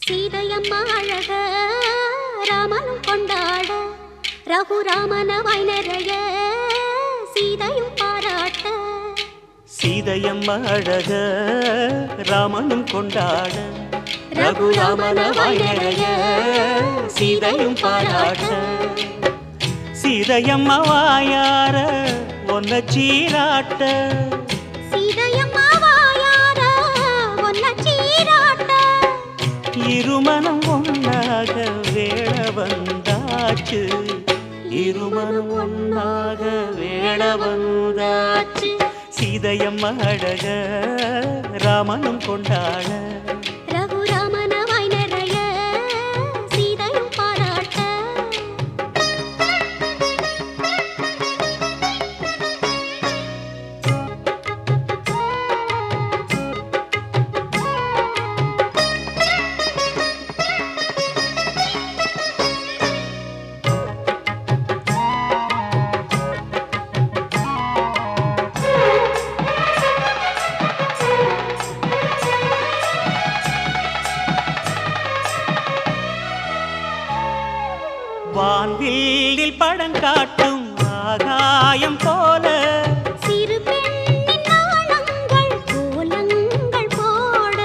சீதையம்மா அழக ராமனும் கொண்டாட ரகுராமன வைனரைய சீதையும் பாராட்ட சீதையம்மா அழக ராமனும் கொண்டாட ரகுராமன வாயரைய சீதையும் பாராட்ட சீதையம்மா வாயார ஒன்ன சீராட்ட சீதையம்மா வாயார ஒன்ன சீராட்ட இருமனம் ஒன்னாக வேள வந்தாச்சு இருமனம் ஒன்னாக வேள வந்தாச்சு சீதையம்மா அழக ராமனும் கொண்டாட ரகுராமன வைனரைய சீதையும் பாராட்ட வான்வீலில் படம் காட்டும் ஆகாயம் போல சிறு பெண்ணின் நாணங்கள் கோலங்கள் போட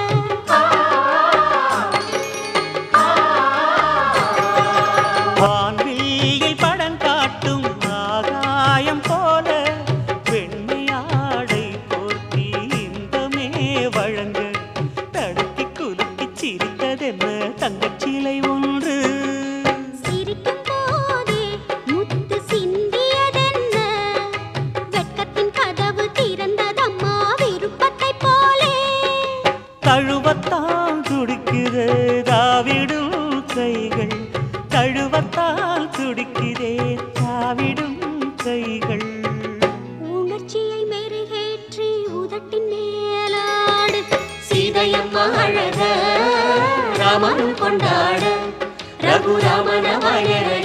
வான்வீலில் படம் காட்டும் ஆகாயம் போல வெண்மையாடை போர்த்தி இன்பமே வழங்க தடுக்கி குலுக்கி சிரித்ததென்ன தங்கச்சிலை ஒன்று சிரிக்கும் போதே முத்து சிந்தியதென்ன வெட்கத்தின் கதவு திறந்ததம்மா விருப்பத்தைப் போலே தழுவத்தான் துடிக்குது தாவிடும் கைகள் தழுவத்தால் துடிக்குதே தாவிடும் கைகள் உணர்ச்சியை மெருகேற்றி உதட்டின் மேலாடு சீதையம்மா அழக ராமனும் கொண்டாட ரகுராமன வயரை